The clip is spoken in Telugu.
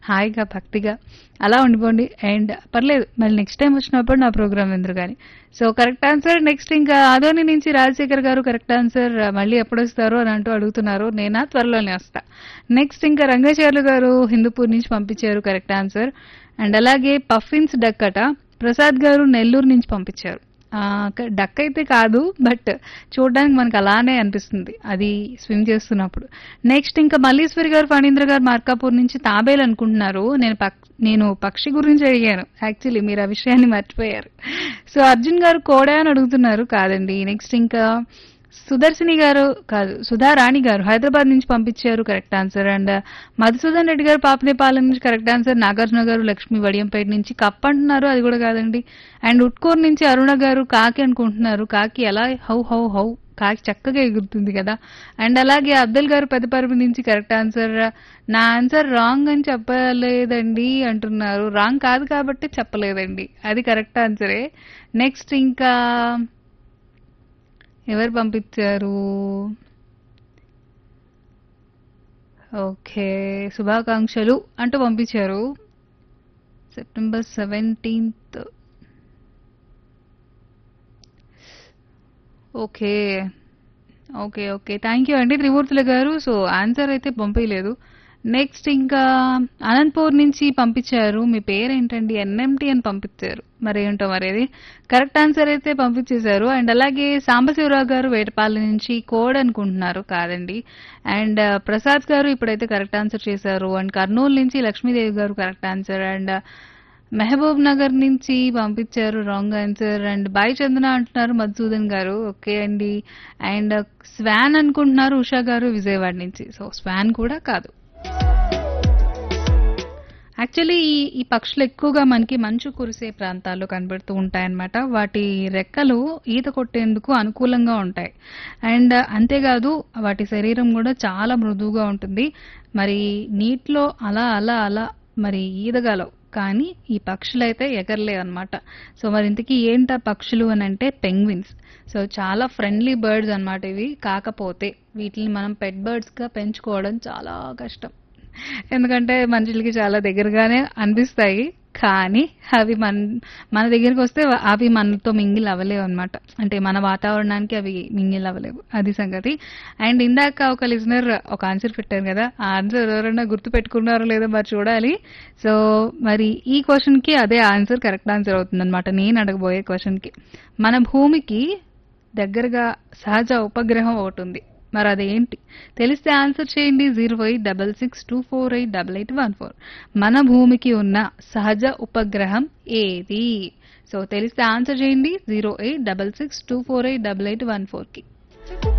హాయిగా భక్తిగా అలా ఉండిపోండి అండ్ పర్లేదు మళ్ళీ నెక్స్ట్ టైం వచ్చినప్పుడు నా ప్రోగ్రామ్ ఎందుకు కానీ సో కరెక్ట్ ఆన్సర్ నెక్స్ట్ ఇంకా ఆదోని నుంచి రాజశేఖర్ గారు కరెక్ట్ ఆన్సర్ మళ్ళీ ఎప్పుడు వస్తారు అని అంటూ అడుగుతున్నారు నేనా త్వరలోనే వస్తా నెక్స్ట్ ఇంకా రంగచార్లు గారు హిందూపూర్ నుంచి పంపించారు కరెక్ట్ ఆన్సర్ అండ్ అలాగే పఫిన్స్ డక్ అట ప్రసాద్ గారు నెల్లూరు నుంచి పంపించారు ఆ, క- డక్ అయితే కాదు బట్ చూడడానికి మనకు అలానే అనిపిస్తుంది అది స్విమ్ చేస్తున్నప్పుడు నెక్స్ట్ ఇంకా మల్లీశ్వరి గారు ఫణీంద్ర గారు మార్కాపూర్ నుంచి తాబేలు అనుకుంటున్నారు నేను పక్ నేను పక్షి గురించి అడిగాను యాక్చువల్లీ మీరు ఆ విషయాన్ని మర్చిపోయారు సో అర్జున్ గారు కోడా అని అడుగుతున్నారు కాదండి నెక్స్ట్ ఇంకా సుదర్శిని గారు కాదు సుధా రాణి గారు హైదరాబాద్ నుంచి పంపించారు correct answer and Madhusudan Reddy గారు పాపనేపాలెం నుంచి కరెక్ట్ ఆన్సర్ నాగార్జున గారు లక్ష్మి వడియంపేట నుంచి కప్ అంటున్నారు అది కూడా కాదండి అండ్ ఉట్కూర్ నుంచి అరుణ గారు కాకి అనుకుంటున్నారు కాకి ఎలా హౌ హౌ హౌ కాకి చక్కగా ఎగురుతుంది కదా అండ్ అలాగే అబ్దుల్ గారు పెద్దపరుపు నుంచి కరెక్ట్ ఆన్సర్ నా ఆన్సర్ రాంగ్ అని చెప్పలేదండి అంటున్నారు రాంగ్ కాదు కాబట్టి చెప్పలేదండి అది కరెక్ట్ ఆన్సరే నెక్స్ట్ ఇంకా ఎవరు పంపించారు ఓకే శుభాకాంక్షలు అంటూ పంపించారు September seventeenth okay okay okay thank you అండి త్రిమూర్తుల గారు సో ఆన్సర్ అయితే పంపించలేదు నెక్స్ట్ ఇంకా అనంతపూర్ నుంచి పంపించారు మీ పేరు ఏంటండి ఎన్ఎంటి అని పంపించారు మరి ఏంటో మరి అది కరెక్ట్ ఆన్సర్ అయితే పంపించేశారు అండ్ అలాగే సాంబశివరావు గారు వేటపాలెం నుంచి కోడ్ అనుకుంటున్నారు కాదండి అండ్ ప్రసాద్ గారు ఇప్పుడైతే కరెక్ట్ ఆన్సర్ చేశారు అండ్ కర్నూలు నుంచి లక్ష్మీదేవి గారు correct answer and Mahabubnagar నుంచి పంపించారు wrong answer and bye Chandana అంటున్నారు మధుసూదన్ గారు ఓకే అండి అండ్ స్వాన్ అనుకుంటున్నారు ఉషా గారు విజయవాడ నుంచి సో స్వాన్ కూడా కాదు యాక్చువల్లీ ఈ ఈ పక్షులు ఎక్కువగా మనకి మంచు కురిసే ప్రాంతాల్లో కనబడుతూ ఉంటాయన్నమాట వాటి రెక్కలు ఈత కొట్టేందుకు అనుకూలంగా ఉంటాయి అండ్ అంతేకాదు వాటి శరీరం కూడా చాలా మృదువుగా ఉంటుంది మరి నీటిలో అలా అలా అలా మరి ఈదగలవు కానీ ఈ పక్షులు అయితే ఎగరలేవు అనమాట సో మరి ఇంతకీ ఏంటా పక్షులు అని అంటే పెంగ్విన్స్ సో చాలా ఫ్రెండ్లీ బర్డ్స్ అన్నమాట ఇవి కాకపోతే వీటిని మనం పెట్ బర్డ్స్ గా పెంచుకోవడం చాలా కష్టం ఎందుకంటే మనుషులకి చాలా దగ్గరగానే అనిపిస్తాయి కానీ అవి మన మన దగ్గరికి వస్తే అవి మనతో మింగిల్ అవ్వలేవు అనమాట అంటే మన వాతావరణానికి అవి మింగిల్ అవ్వలేవు అది సంగతి అండ్ ఇందాక ఒక లిజనర్ ఒక ఆన్సర్ పెట్టారు కదా ఆ ఆన్సర్ ఎవరైనా గుర్తు పెట్టుకున్నారో లేదో మరి చూడాలి సో మరి ఈ క్వశ్చన్ కి అదే ఆన్సర్ కరెక్ట్ ఆన్సర్ అవుతుంది అనమాట నేను అడగబోయే క్వశ్చన్ కి మన భూమికి దగ్గరగా సహజ ఉపగ్రహం ఒకటి ఉంది మరి అదేంటి తెలిస్తే ఆన్సర్ చేయండి zero eight double six two four eight double eight one four మన భూమికి ఉన్న సహజ ఉపగ్రహం ఏది సో తెలిస్తే ఆన్సర్ చేయండి zero eight double six two four eight double eight one four కి